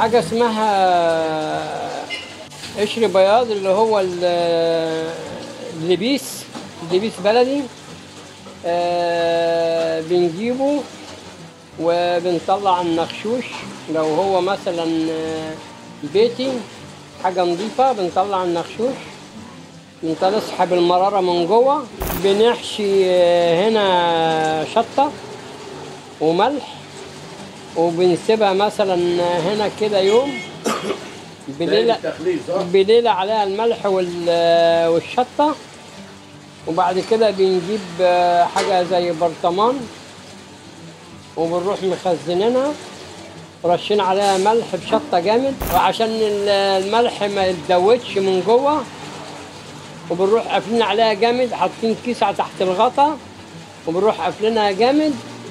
حاجة اسمها قشر بياض اللي هو ال- اللبيس اللبيس بلدي آه، بنجيبه وبنطلع النخشوش لو هو مثلا آه، بيتي حاجة نظيفة بنطلع النخشوش بنطلع نسحب المرارة من جوه بنحشي آه، هنا شطة وملح وبنسيبها مثلا هنا كده يوم بليلة التخليل صح؟ بليلة عليها الملح وال- والشطة وبعد كده بنجيب آه، حاجة زي برطمان وبنروح مخزنينها رشين عليها ملح بشطة جامد وعشان ال- الملح ما يتدوتش من جوه وبنروح قافلين عليها جامد حاطين كيسة تحت الغطا وبنروح قافلينها جامد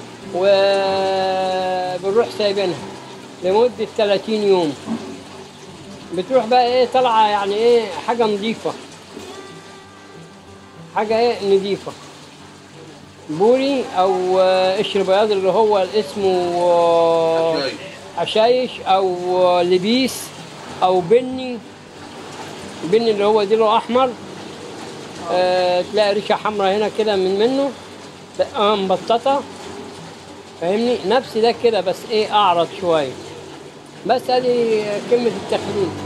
وبنروح سايبينها لمدة 30 يوم بتروح بقى ايه طالعة يعني ايه حاجة نظيفة حاجة ايه نظيفة بوري او آه، قشر بياض اللي هو اللي اسمه آه، عشايش. عشايش او آه، لبيس او بني بني اللي هو ديله احمر آه تلاقي ريشه حمراء هنا كده من منه تلاقيها مبططه فاهمني نفس ده كده بس ايه اعرض شويه بس ادي كلمه التخليل